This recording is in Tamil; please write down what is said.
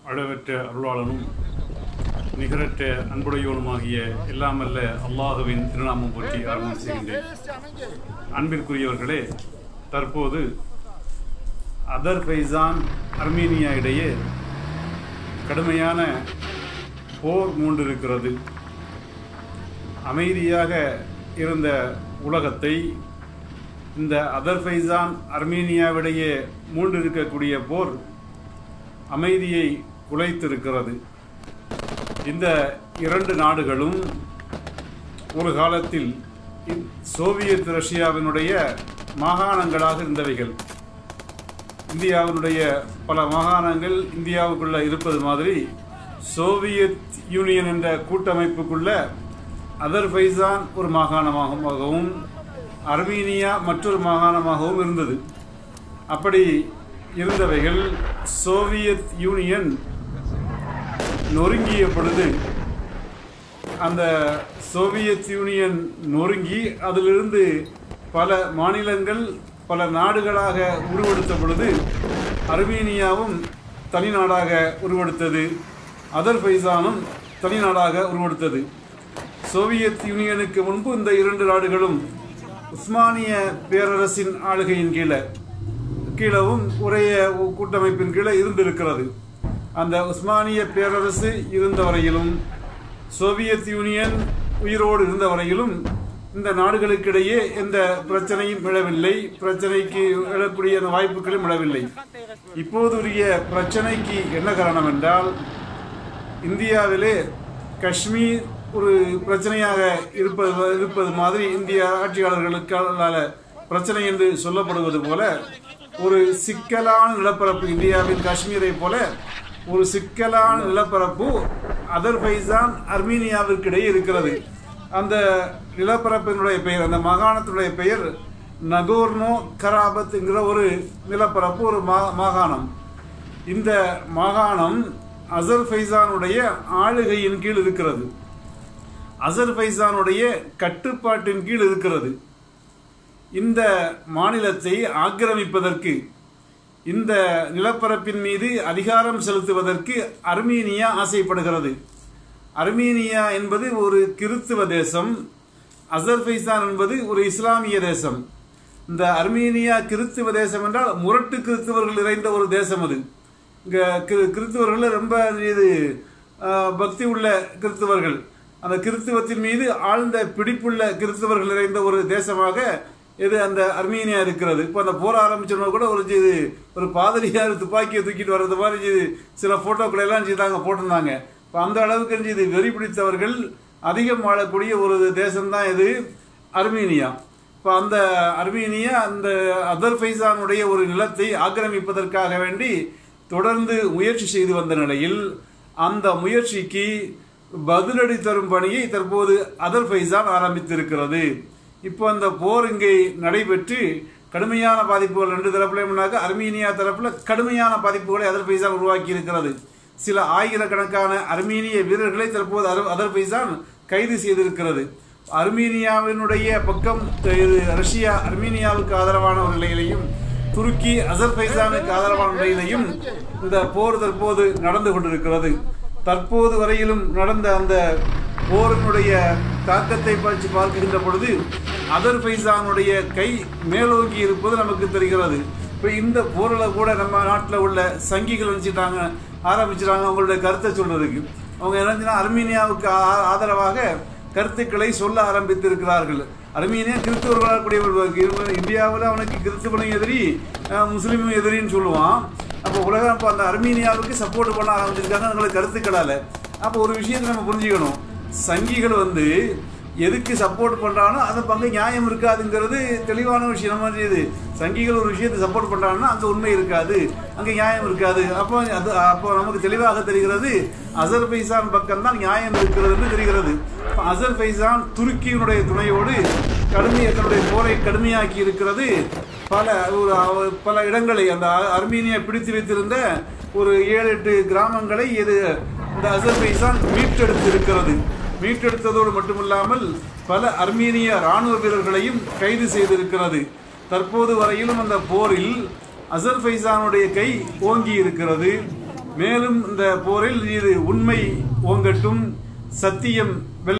அளவற்ற அருளாளனும் நிகரற்ற அன்புடையோனுமாகிய எல்லாமல்ல அல்லாஹுவின் திருநாமம் போற்றி ஆரம்பம் செய்கின்றேன் அன்பிற்குரியவர்களே தற்போது அதர்பைசான் அர்மீனியா இடையே கடுமையான போர் மூண்டிருக்கிறது அமைதியாக இருந்த உலகத்தை இந்த அதர்பைசான் அர்மீனியாவிடையே மூண்டிருக்கக்கூடிய போர் அமைதியை குலைத்திருக்கிறது இந்த இரண்டு நாடுகளும் ஒரு காலத்தில் இ- சோவியத் ரஷ்யாவினுடைய மாகாணங்களாக இருந்தவைகள் இந்தியாவினுடைய பல மாகாணங்கள் இந்தியாவுக்குள்ள இருப்பது மாதிரி சோவியத் யூனியன் என்ற கூட்டமைப்புக்குள்ள அதர்பைசான் ஒரு மாகாணமாகவும் அர்மீனியா மற்றொரு மாகாணமாகவும் இருந்தது அப்படி இருந்தவைகள் சோவியத் யூனியன் நொறுங்கிய பொழுது அந்த சோவியத் யூனியன் நொறுங்கி அதிலிருந்து பல மாநிலங்கள் பல நாடுகளாக உருவெடுத்த பொழுது அர்மீனியாவும் தனி நாடாக உருவெடுத்தது அதர்பைசானும் தனி நாடாக உருவெடுத்தது சோவியத் யூனியனுக்கு முன்பு இந்த இரண்டு நாடுகளும் உஸ்மானிய பேரரசின் ஆளுகையின் கீழே கீழவும் ஒரே கூட்டமைப்பின் கீழே இருந்திருக்கிறது அந்த உஸ்மானிய பேரரசு இருந்த வரையிலும் சோவியத் யூனியன் உயிரோடு இருந்த வரையிலும் இந்த நாடுகளுக்கிடையே எந்த பிரச்சனையும் எழவில்லை பிரச்சனைக்கு எழக்கூடிய அந்த வாய்ப்புகளும் எழவில்லை இப்போது உரிய பிரச்சனைக்கு என்ன காரணம் என்றால் இந்தியாவிலே காஷ்மீர் ஒரு பிரச்சனையாக இருப்பது இருப்பது மாதிரி இந்திய ஆட்சியாளர்களுக்கான பிரச்சனை என்று சொல்லப்படுவது போல ஒரு சிக்கலான நிலப்பரப்பு இந்தியாவின் காஷ்மீரை போல ஒரு சிக்கலான நிலப்பரப்பு அதர்பைசான் அர்மீனியாவிற்கிடையே இருக்கிறது அந்த நிலப்பரப்பினுடைய பெயர் அந்த மாகாணத்தினுடைய பெயர் நகோர்னோ கராபத் என்கிற ஒரு நிலப்பரப்பு ஒரு மா- மாகாணம் இந்த மாகாணம் அசர்பைசானுடைய ஆளுகையின் கீழ் இருக்கிறது அசர்பைசானுடைய கட்டுப்பாட்டின் கீழ் இருக்கிறது இந்த மாநிலத்தை ஆக்கிரமிப்பதற்கு இந்த நிலப்பரப்பின் மீது அதிகாரம் செலுத்துவதற்கு அர்மீனியா ஆசைப்படுகிறது அர்மீனியா என்பது ஒரு கிறித்துவ தேசம் அசர்பைசான் என்பது ஒரு இஸ்லாமிய தேசம் இந்த அர்மீனியா கிறித்துவ தேசம் என்றால் முரட்டு கிறித்துவர்கள் நிறைந்த ஒரு தேசம் அது இங்க கிறு- கிறித்துவர்கள் ரொம்ப இது ஆஹ், பக்தி உள்ள கிறித்துவர்கள் அந்த கிறித்துவத்தின் மீது ஆழ்ந்த பிடிப்புள்ள கிறித்துவர்கள் நிறைந்த ஒரு தேசமாக இது அந்த அர்மீனியா இருக்கிறது இப்போ அந்த போர் ஆரம்பிச்சவங்க கூட ஒரு இது ஒரு பாதிரியார் துப்பாக்கியை தூக்கிட்டு வர்றது மாதிரி இது சில போட்டோக்களை எல்லாம் செய்தாங்க போட்டிருந்தாங்க இப்போ அந்த அளவுக்கு இது வெறி பிடித்தவர்கள் அதிகம் வாழக்கூடிய ஒரு தேசம்தான் இது அர்மீனியா இப்போ அந்த அர்மீனியா அந்த அதர்பைசானுடைய ஒரு நிலத்தை ஆக்கிரமிப்பதற்காக வேண்டி தொடர்ந்து முயற்சி செய்து வந்த நிலையில் அந்த முயற்சிக்கு பதிலடி தரும் பணியை தற்போது அதர்பைசான் ஆரம்பித்திருக்கிறது இப்போ அந்த போர் இங்கே நடைபெற்று கடுமையான பாதிப்புகள் ரெண்டு தரப்புலையும்னாக்க அர்மீனியா தரப்புல கடுமையான பாதிப்புகளை அதர்பைசான் உருவாக்கி இருக்கிறது சில ஆயிரக்கணக்கான அர்மீனிய வீரர்களை தற்போது அரு- அதர்பைசான் கைது செய்திருக்கிறது அர்மீனியாவினுடைய பக்கம் இது ரஷ்யா அர்மீனியாவுக்கு ஆதரவான ஒரு நிலையிலையும் துருக்கி அசர்பைசானுக்கு ஆதரவான நிலையிலையும் இந்த போர் தற்போது நடந்து கொண்டிருக்கிறது தற்போது வரையிலும் நடந்த அந்த போரினுடைய தாக்கத்தை பற்றி பார்க்கின்ற பொழுது அதர்பைசானுடைய கை மேலோங்கி இருப்பது நமக்கு தெரிகிறது இப்போ இந்த போரில் கூட நம்ம நாட்டில் உள்ள சங்கிகள் நினச்சிட்டாங்க ஆரம்பிச்சிட்டாங்க அவங்களுடைய கருத்தை சொல்றதுக்கு அவங்க என்னச்சுன்னா அர்மீனியாவுக்கு ஆ- ஆதரவாக கருத்துக்களை சொல்ல ஆரம்பித்திருக்கிறார்கள் அர்மீனியா கிறிஸ்தவர்களாக கூடிய இந்தியாவில் அவனுக்கு கிறிஸ்துவனும் எதிரி அஹ், முஸ்லீமும் எதிரின்னு சொல்லுவான் அப்போ உலகம் அப்போ அந்த அர்மீனியாவுக்கு சப்போர்ட் பண்ண ஆரம்பிச்சிருக்காங்க அவங்களோட கருத்துக்களால் அப்போ ஒரு விஷயத்தை நம்ம புரிஞ்சுக்கணும் சங்கிகள் வந்து எதுக்கு சப்போர்ட் பண்றானோ அந்த பங்கு நியாயம் இருக்காதுங்கிறது தெளிவான விஷயம் நம்ம இது சங்கிகள் ஒரு விஷயத்தை சப்போர்ட் பண்றாங்கன்னா அங்க உண்மை இருக்காது அங்க நியாயம் இருக்காது அப்போ அது அப்போ நமக்கு தெளிவாக தெரிகிறது அசர்பைசான் பக்கம் தான் நியாயம் இருக்கிறது என்று தெரிகிறது அப்ப அசர்பைசான் துருக்கியினுடைய துணையோடு கடுமையை தன்னுடைய போரை கடுமையாக்கி இருக்கிறது பல ஒரு அவ- பல இடங்களை அந்த அ- அர்மீனியா பிடித்து வைத்திருந்த ஒரு ஏழு எட்டு கிராமங்களை இது இந்த அசர்பைசான் மீட்டெடுத்து இருக்கிறது மீட்டெடுத்ததோடு மட்டுமில்லாமல் பல அர்மீனிய ராணுவ வீரர்களையும் கைது செய்திருக்கிறது தற்போது வரையிலும் அந்த போரில் அசர்பைசானுடைய கை ஓங்கி இருக்கிறது மேலும் இந்த போரில் இது உண்மை ஓங்கட்டும் சத்தியம் வெல்ல